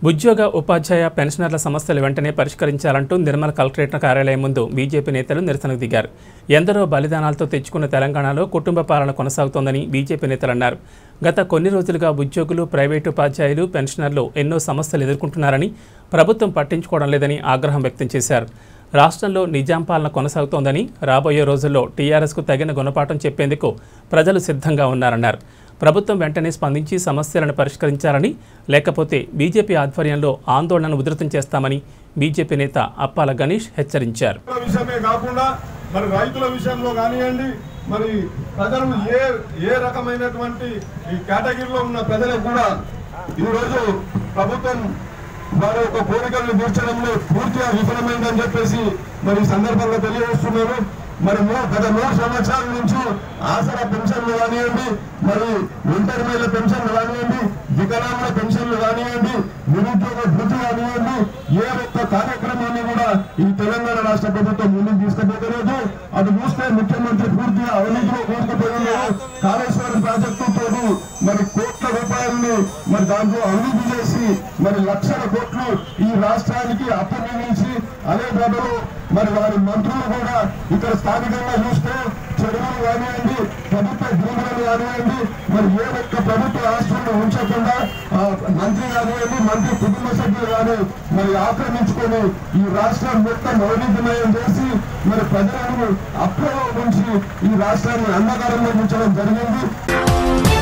ఉద్యోగ ఉపాధ్యాయ పెన్షనర్ల సమస్యలు వెంటనే పరిష్కరించాలంటూ నిర్మల్ కలెక్టరేట్ కార్యాలయం ముందు బీజేపీ నేతలు నిరసనకు దిగారు ఎందరో బలిదానాలతో తెచ్చుకున్న తెలంగాణలో కుటుంబ పాలన కొనసాగుతోందని బీజేపీ నేతలు అన్నారు గత కొన్ని రోజులుగా ఉద్యోగులు ప్రైవేటు ఉపాధ్యాయులు పెన్షనర్లు ఎన్నో సమస్యలు ఎదుర్కొంటున్నారని ప్రభుత్వం పట్టించుకోవడం లేదని ఆగ్రహం వ్యక్తం చేశారు రాష్ట్రంలో నిజాం పాలన కొనసాగుతోందని రాబోయే రోజుల్లో టీఆర్ఎస్కు తగిన గుణపాఠం చెప్పేందుకు ప్రజలు సిద్ధంగా ఉన్నారన్నారు ప్రభుత్వం వెంటనే స్పందించి సమస్యలను పరిష్కరించాలని లేకపోతే బీజేపీ ఆధ్వర్యంలో ఆందోళనను ఉధృతం చేస్తామని బీజేపీ నేత అప్పాల గణేష్ హెచ్చరించారు రైతుల విషయమే కాకుండా మరి రైతుల విషయంలో కానివ్వండి మరి ప్రజలు ఏ ఏ రకమైనటువంటి ఈ కేటగిరీలో ఉన్న ప్రజలకు కూడా ఈరోజు ప్రభుత్వం వారి యొక్క కోరికలను తీర్చడంలో పూర్తిగా విఫలమైందని చెప్పేసి మరి ఈ సందర్భంగా తెలియజేస్తున్నారు మరి మూ- గత మూడు సంవత్సరాల నుంచి ఆసరా పెన్షన్లు కానివ్వండి మరి ఒంటరి మహిళ పెన్షన్లు కానివ్వండి వికలాంగుల పెన్షన్లు కానివ్వండి నిరుద్యోగ భృతి కానివ్వండి ఏ ఒక్క కార్యక్రమాన్ని కూడా ఈ తెలంగాణ రాష్ట్ర ప్రభుత్వం ముందుకు తీసుకుపోతలేదు అది చూస్తే ముఖ్యమంత్రి పూర్తిగా అవినీతిలో కూరుకుపోయినారు కాళేశ్వరం ప్రాజెక్టుతో మరి కోట్ల రూపాయలని మరి దాంట్లో అవినీతి చేసి మరి లక్షల కోట్లు ఈ రాష్ట్రానికి అప్పు మిగిల్చి అదే బదులు మరి వారి మంత్రులు కూడా ఇక్కడ స్థానికంగా చూస్తే చెరువులు కానివ్వండి ప్రభుత్వ భూములను కానివ్వండి మరి ఏ ఒక్క ప్రభుత్వ ఆస్తులను ఉంచకుండా ఆ మంత్రి కానివ్వండి మంత్రి కుటుంబ సభ్యులు కానీ మరి ఆక్రమించుకొని ఈ రాష్ట్రం మొత్తం అవినీతిమయం చేసి మరి ప్రజలను అప్పులో ఉంచి ఈ రాష్ట్రాన్ని అంధకారంలో ఉంచడం జరిగింది